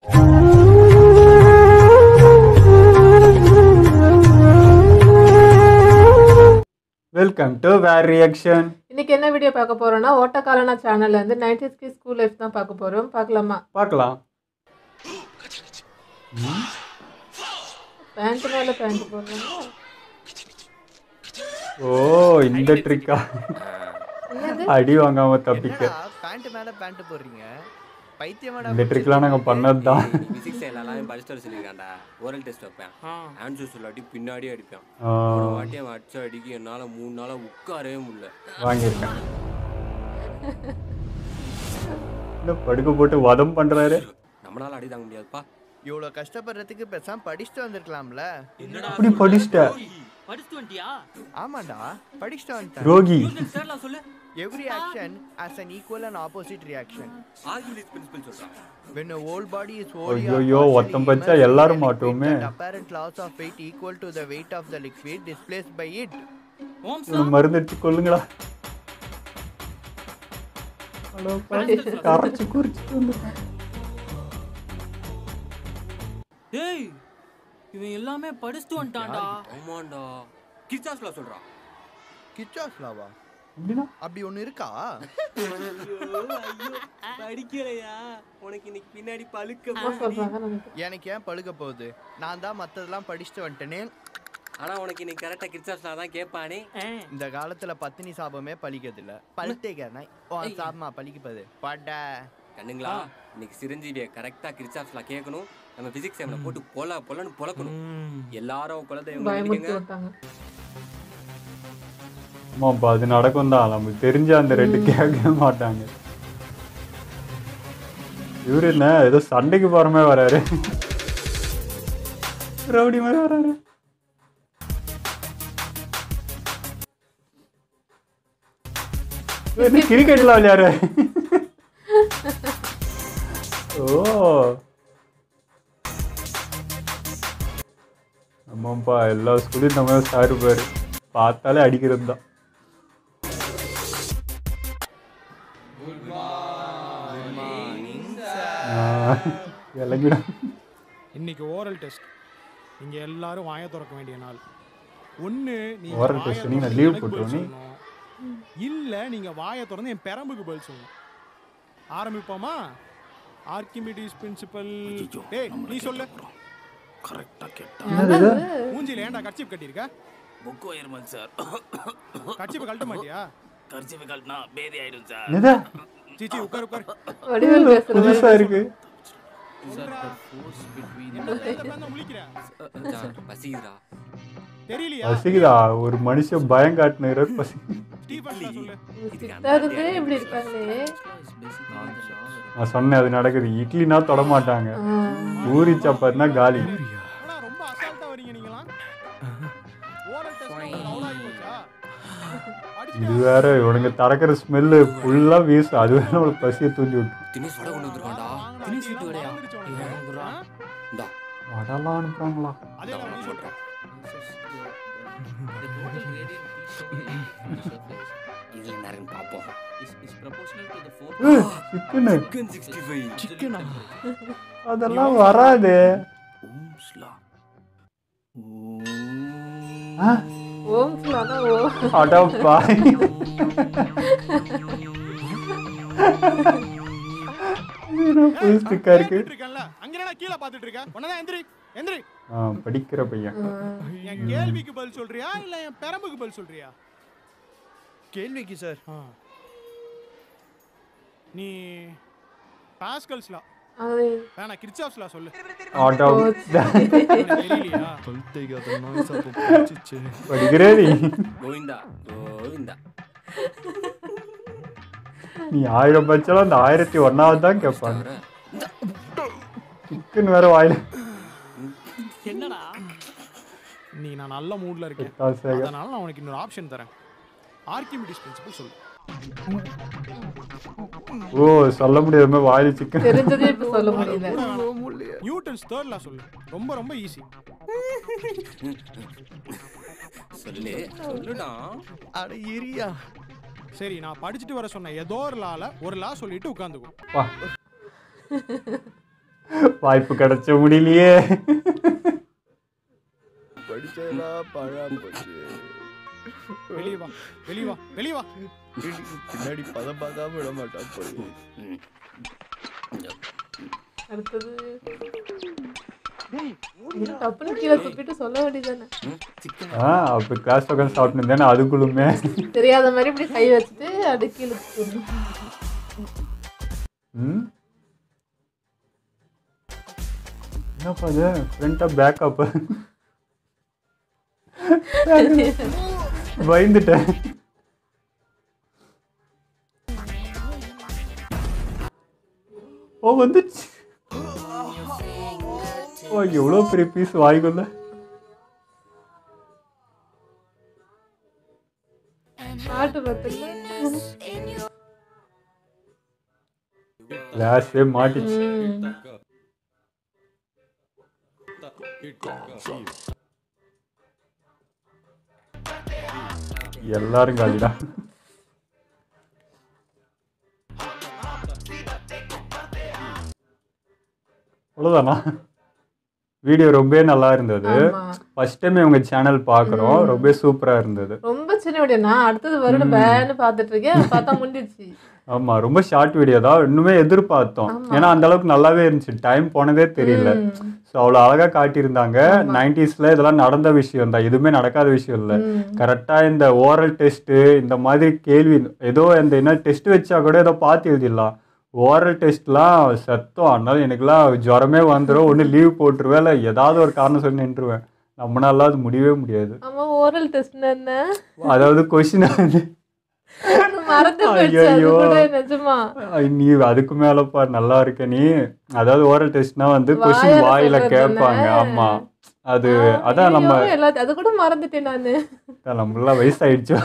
Welcome to where reaction இன்னைக்கு என்ன video பார்க்க போறோம்னா ஓட்டக்காலனா சேனல்ல இருந்து நைன்டிஸ் கி ஸ்கூல் லைஃப் தான் பார்க்க போறோம் பார்க்கலாமா பார்க்கலாம் பேண்ட் மேல பேண்ட் போடுறாங்க ஓ இந்த ட்ரிக்கா என்னது அடி வாங்காம தப்பிக்க பேண்ட் மேல பேண்ட் போடுறீங்க பைத்தியமாடா இந்த ட்ரிக்லாம் நாங்க பண்ணதுதான் பிசிக்ஸ் எல்லாமே படிச்சுட்டு வர சொல்லியிருக்காண்டா ஓரல் டெஸ்ட் வைப்பேன் ஆன்சர்ஸ் இல்லாட்டி பின்னாடி அடிப்பேன் ஆ, ஒரு வாட்டி அவன் அடிச்ச அடிக்கு என்னால மூணு நாளா உட்காரவே முடியல வாங்கியிருக்கேன் இந்த படுக்க போட்டு வதம் பண்றாரு நம்மளால அடி தாங்க முடியாதுப்பா இவ்வளவு கஷ்டப்படுறதுக்கு பேசாம படிச்சுட்டு வந்திருக்கலாம்ல அப்படி படிச்சிட்ட படிச்சுட்டு வந்துட்டியா ஆமாடா படிச்சுட்டு வந்துட்டேன் ரோகி சார்லாம் சொல்லு every action as an equal and opposite reaction Hercules principle சொல்றான் when a whole body is wholly or ஐயையோ, partially ஒருத்தன் படிச்சா immersed in எல்லாரும் a liquid மாட்டுவோமே. and apparent loss of weight equal to the weight of the liquid displaced by it Ohm's ஒரு மருந்து எடுத்து கொள்ளுங்களா கரைச்சு குறிச்சிட்டு வந்து டேய் இவன் எல்லாமே படிச்சுட்டு வந்துட்டான்டா ஆமாண்டா கிச்சாஸ்ல சொல்றான் கிச்சாஸ் லாவா அப்படின்னா அப்படி ஒண்ணு இருக்கா படிக்கலையா உனக்கு இன்னைக்கு பின்னாடி பழுக்க என்ன சொல்றாங்க நினைக்கிறேன் எனக்கு ஏன் பழுக போகுது நான் தான் மத்ததெல்லாம் படிச்சுட்டு வந்துட்டேனே ஆனா உனக்கு இன்னைக்கு கரெக்டா கிச்சாஸ்ல தான் கேட்பானே இந்த காலத்துல பத்தினி சாபமே பழிக்கிறது இல்ல பழுத்தேக்கா உன் சாபமா பழிக்கப்பது பட கண்ணுங்களா இன்னைக்கு சிரஞ்சீவியை கரெக்டா கிரிச்சாப்ஸ்ல கேட்கணும் நம்ம பிசிக்ஸ் எம்ல போட்டு பொல பொலன்னு பொழக்கணும் எல்லாரும் குலதெய்வம் பயமுறுத்தி வேண்டிக்கங்க. விட்டாங்க ஆமாப்பா அது நடக்கும் தான் நமக்கு தெரிஞ்ச அந்த ரெண்டு கேட்கவே மாட்டாங்க இவரு என்ன ஏதோ சண்டைக்கு போற மாதிரி வராரு ரவுடி மாதிரி வராரு கிரிக்கெட்ல விளையாடுற ஓ ஆமாப்பா எல்லா ஸ்கூலையும் நம்ம சார் இருப்பாரு பார்த்தாலே அடிக்கிறது தான் இறங்கிடும் இன்னைக்கு ஓரல் டெஸ்ட் நீங்க எல்லாரும் வாயை திறக்க வேண்டிய நாள் ஒண்ணு நீங்க Oral வாயை test நீங்க திறந்து leave எனக்கு பதில் போட்டுருவ நீ? சொல்லணும். இல்ல நீங்க வாயை திறந்து என் பெரம்புக்கு பதில் சொல்லணும் ஆரம்பிப்போமா ஆர்கிமிடிஸ் பிரின்சிபல் டேய் நீ சொல்லு என்னது இது? மூஞ்சில ஏன்டா கர்ச்சிப் கட்டியிருக்க புக் ஒயர்மல் சார் கர்ச்சிப் கழட்ட மாட்டியா கர்ச்சிஃபை கழட்டினா பேதி ஆயிடும் சார் என்னது சீச்சி உட்கார் உட்கார் வடிவேல் பேசுற மாதிரி புதுசா இருக்கு என்ன எந்த பேந்த முழிக்கிற சார், பசிக்குதுடா தெரியலையா பசிக்குதா ஒரு மனுஷன் பயம் காட்டினாரு பசி ஸ்டீஃபன் தான் சொல்லு சித்தாதுமே இப்படி இருக்காங்களே நான் சொன்னேன் அது நடக்குது இட்லினா தொட மாட்டாங்க ஆ. பூரி சப்பாத்தினா காலி ஆனா ரொம்ப அசால்ட்டா வரீங்க நீங்களாம் ஓரல் டெஸ்ட் அவ்வளோ ஆகி போச்சா இது அடிச்சுட்டு வேற இவனுங்க திறக்கிற ஸ்மெல்லு ஃபுல்லா வீசும் அது வேற நம்மளுக்கு பசியை தூண்டி விட்டு தினேஷ் வடை கொண்டு வந்திருக்கான்டா தினேஷ் வீட்டு வடையா இந்தா வடலாம் அனுப்புறாங்களா அதே தான் நீ சொல்ற இதுல என்ன இருக்குன்னு பார்ப்போம் சிக்கனு சிக்கன் சிக்ஸ்டி ஃபைவ் சிக்கனா அதெல்லாம் வராது ஓம்ஸ்லானா ஓ அடப்பா புது ஸ்டிக்கா இருக்கு கேட்டுட்டு இருக்கேன்ல அங்க என்னடா கீழே பாத்துட்டு இருக்க உன்னதான் எந்திரி எந்திரி ஆ, படிக்கிற பையன் என் கேள்விக்கு பதில் சொல்றியா இல்ல என் பெரம்புக்கு பதில் சொல்றியா கேள்விக்கு சார் ஆ. நீ பாஸ்கல்ஸ்லா அது வேணா கிரிச்சாப்ஸ்லா சொல்லு ஆட்டோ உனக்கு தெரியலையா படிக்கிறே நீ கோவிந்தா கோவிந்தா நீ ஆயிரம் பட்சம் அந்த ஆயிரத்தி ஒன்னாவது தான் கேட்பாங்க சிக்கன் வேற வாயில என்னடா நீ நான் நல்ல மூட்ல இருக்கேன் தாசேக. அதனால நான் உனக்கு இன்னொரு ஆப்ஷன் தரேன் ஆர்கிமிடிஸ் பிரின்சிபல் சொல்லு ஓ சொல்ல முடியாம வாயில சிக்கன் தெரிஞ்சதே இப்ப சொல்ல முடியல நியூட்டன்ஸ் தேர்ட்லா சொல்லு ரொம்ப ரொம்ப ஈஸி சொல்லு சொல்லுடா அட இரியா சரி நான் படிச்சுட்டு வர சொன்ன ஏதோ ஒரு லால ஒரு லா சொல்லிட்டு உட்காந்துக்கோ வா வாய்ப்பு கிடைச்ச முடியலையே படிச்சதெல்லாம் பழா போச்சு வெளியே வா வெளியே வா வெளியே வா வீட்டுக்கு பின்னாடி பதம் பார்க்காம விட மாட்டான் போய் அடுத்தது இது டப்புன்னு கீழே துப்பிட்டு சொல்ல வேண்டியதானே ஆ அப்போ கிளாஸ் உட்காந்து சாப்பிட்டு இருந்தேன் அதுக்குள்ளுமே தெரியாத மாதிரி இப்படி கை வச்சுட்டு அப்படி கீழே துப்பிடணும். ம் என்னப்பா அது ஃப்ரண்ட்டாக பேக்கப் பயந்துட்டேன் ஓ வந்துச்சு ஓ எவ்வளோ பெரிய பீஸ் வாய்க்குள்ள பாட்டு பார்த்துங்க கிளாஸே மாட்டிச்சு எல்லாரும் காலிடா அவ்வளோதானா வீடியோ ரொம்ப நல்லா இருந்தது ஆமா. ஃபர்ஸ்ட் டைம் இவங்க சேனல் பார்க்குறோம் ரொம்ப சூப்பராக இருந்தது ரொம்ப சின்ன வீடியோ நான் அடுத்தது வருடம் பேன்னு பார்த்துட்டு இருக்கேன் பார்த்தா முடிஞ்சிருச்சு ஆமா ரொம்ப ஷார்ட் வீடியோ தான் இன்னுமே எதிர்பார்த்தோம் ஏன்னா அந்த அளவுக்கு நல்லாவே இருந்துச்சு டைம் போனதே தெரியல ம். ஸோ அவ்வளோ அழகா காட்டியிருந்தாங்க நைன்டிஸ்ல இதெல்லாம் நடந்த விஷயம் தான் எதுவுமே நடக்காத விஷயம் இல்லை ம். கரெக்டா இந்த ஓரல் டெஸ்ட் இந்த மாதிரி கேள்வி ஏதோ இந்த என்ன டெஸ்ட் வச்சா கூட ஏதோ பார்த்து எழுதிடலாம் ஓரல் டெஸ்ட்லாம் சத்தம் அதனால எனக்குலாம் ஜுரமே வந்துடும் ஒன்று லீவ் போட்டுருவேன் இல்லை ஏதாவது ஒரு காரணம் சொல்லி நின்றுவேன் நம்மளால அது முடியவே முடியாது ஆமா ஓரல் டெஸ்ட் என்ன அதாவது கொஷின் மறந்து போயிடுச்சு அது ஐயையோ. கூட நிஜமா ஐ, நீ அதுக்கு மேலப்பா நல்லா இருக்க நீ அதாவது ஓரல் டெஸ்ட்னா வந்து கொஸ்டின் வாயால வாயில சொல்றது கேட்பாங்க தானே? ஆமா அது ஆ, அதான் நம்ம ஐயோ, எல்லாத்தையும் அது கூட மறந்துட்டேன் நானு அதான் நம்மளாம் வயசாயிடுச்சோ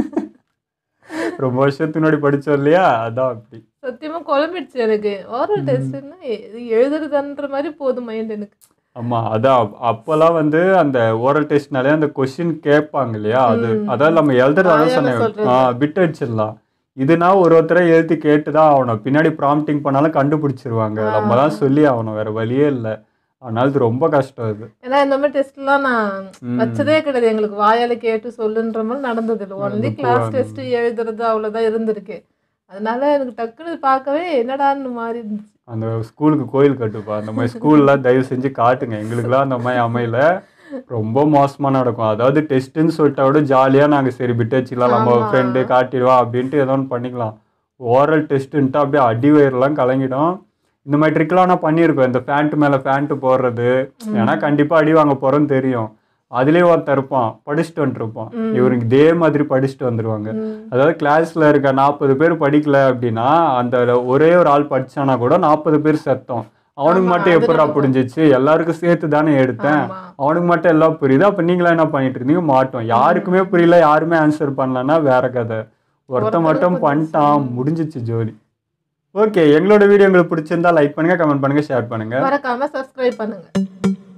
ரொம்ப வருஷத்துக்கு முன்னாடி படிச்சோம் இல்லையா அதான் அப்படி சத்தியமா குழம்பிடுச்சு எனக்கு ஓரல் டெஸ்ட்னா எழுதுறதுன்ற மாதிரி போதும் மைண்ட் எனக்கு ஆமா அதான் அப்- அப்பெல்லாம் வந்து அந்த ஓரல் டெஸ்ட்னாலே அந்த கொஸ்டின் கேட்பாங்க இல்லையா அது ம். அதாவது நம்ம எழுதுறதா வாயால சொன்னேன் சொல்றது. ஆ பிட் அடிச்சிடலாம் இதுனா ஒரு ஒருத்தரை எழுதி கேட்டு தான் ஆகணும் பின்னாடி ப்ராம்ப்டிங் பண்ணாலும் கண்டுபிடிச்சிருவாங்க நம்ம தான் சொல்லி ஆகணும் வேற வழியே இல்லை அதனால இது ரொம்ப கஷ்டம் இது ஏன்னா இந்த மாதிரி டெஸ்ட்லாம் நான் ம். வச்சதே கிடையாது எங்களுக்கு வாயால கேட்டு சொல்லுன்ற மாதிரி நடந்தது இல்லை ஒன்லி அது கிளாஸ் போ- டெஸ்ட் எழுதுறது அவ்வளோதான் இருந்திருக்கு அதனால எனக்கு டக்குன்னு பார்க்கவே என்னடான்னு மாறி இருந்துச்சு அந்த ஸ்கூலுக்கு கோயில் கட்டுப்பா அந்த மாதிரி ஸ்கூல்லாம் தயவு செஞ்சு காட்டுங்க எங்களுக்குலாம் அந்த மாதிரி அமையல ரொம்ப மோசமா நடக்கும் அதாவது டெஸ்ட்டுன்னு சொல்லிட்டா கூட ஜாலியாக நாங்கள் சரி பிட் வச்சுக்கலாம் நம்ம ஆமா. ஃப்ரெண்டு காட்டிடுவா அப்படின்ட்டு ஏதோ ஒன்று பண்ணிக்கலாம் ஓரல் டெஸ்ட்டுன்ட்டு அப்படியே அடி வயிறுலாம் கலங்கிடும் இந்த மாதிரி ட்ரிக்லாம் நான் பண்ணியிருக்கோம் இந்த பேண்ட் மேலே பேண்ட்டு போடுறது ஏன்னா கண்டிப்பாக அடி வாங்க போகிறோன்னு தெரியும் அதுலேயே ஒருத்தன் இருப்பான் படிச்சுட்டு வந்துருப்பான் ம். இவருக்கு இதே மாதிரி படிச்சுட்டு வந்துருவாங்க ம். அதாவது கிளாஸ்ல இருக்க நாற்பது பேர் படிக்கல அப்படின்னா அந்த ஒரே ஒரு ஆள் படிச்சானா கூட நாற்பது பேர் செத்தோம் அவனுக்கு ஆமா, மட்டும் அது எப்படா நடக்கும். புரிஞ்சிச்சு எல்லாருக்கும் சேர்த்து தானே எடுத்தேன் ஆமா. அவனுக்கு மட்டும் எல்லாம் புரியுது அப்ப நீங்களா என்ன பண்ணிட்டு இருந்தீங்க மாட்டோம் யாருக்குமே புரியல யாருமே ஆன்சர் பண்ணலன்னா வேற கதை ஒருத்தன் ஒருத்தனுக்கு மட்டும் புரிஞ்சுச்சு. பண்ணிட்டான் முடிஞ்சிச்சு ஜோலி ஓகே எங்களோட வீடியோ உங்களுக்கு பிடிச்சிருந்தா லைக் பண்ணுங்க கமெண்ட் பண்ணுங்க ஷேர் பண்ணுங்க மறக்காம சப்ஸ்கிரைப் பண்ணுங்க